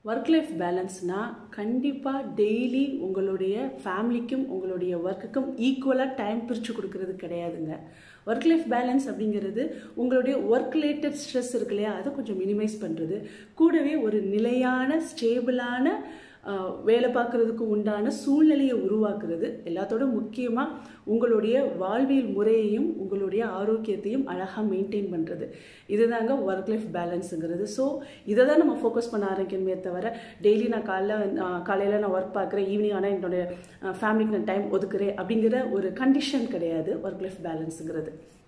work life பேலன்ஸ்னால் கண்டிப்பாக daily உங்களுடைய ஃபேமிலிக்கும் உங்களுடைய ஒர்க்குக்கும் ஈக்குவலாக டைம் பிரித்து கொடுக்கறது கிடையாதுங்க ஒர்க் லைஃப் பேலன்ஸ் அப்படிங்கிறது உங்களுடைய ஒர்க் ரிலேட்டட் ஸ்ட்ரெஸ் இருக்கு இல்லையா அதை கொஞ்சம் மினிமைஸ் பண்ணுறது கூடவே ஒரு நிலையான ஸ்டேபிளான வேலை பார்க்குறதுக்கு உண்டான சூழ்நிலையை உருவாக்குறது எல்லாத்தோட முக்கியமாக உங்களுடைய வாழ்வியல் முறையையும் உங்களுடைய ஆரோக்கியத்தையும் அழகாக மெயின்டைன் பண்ணுறது இதுதாங்க ஒர்க் லைஃப் பேலன்ஸுங்கிறது ஸோ இதை தான் நம்ம ஃபோக்கஸ் பண்ண ஆரம்பிக்கணுமே தவிர டெய்லி நான் காலைல காலையில் நான் ஒர்க் பார்க்குறேன் ஈவினிங் ஆனால் என்னுடைய ஃபேமிலிக்கு நான் டைம் ஒதுக்குறேன் அப்படிங்கிற ஒரு கண்டிஷன் கிடையாது ஒர்க் லைஃப் பேலன்ஸுங்கிறது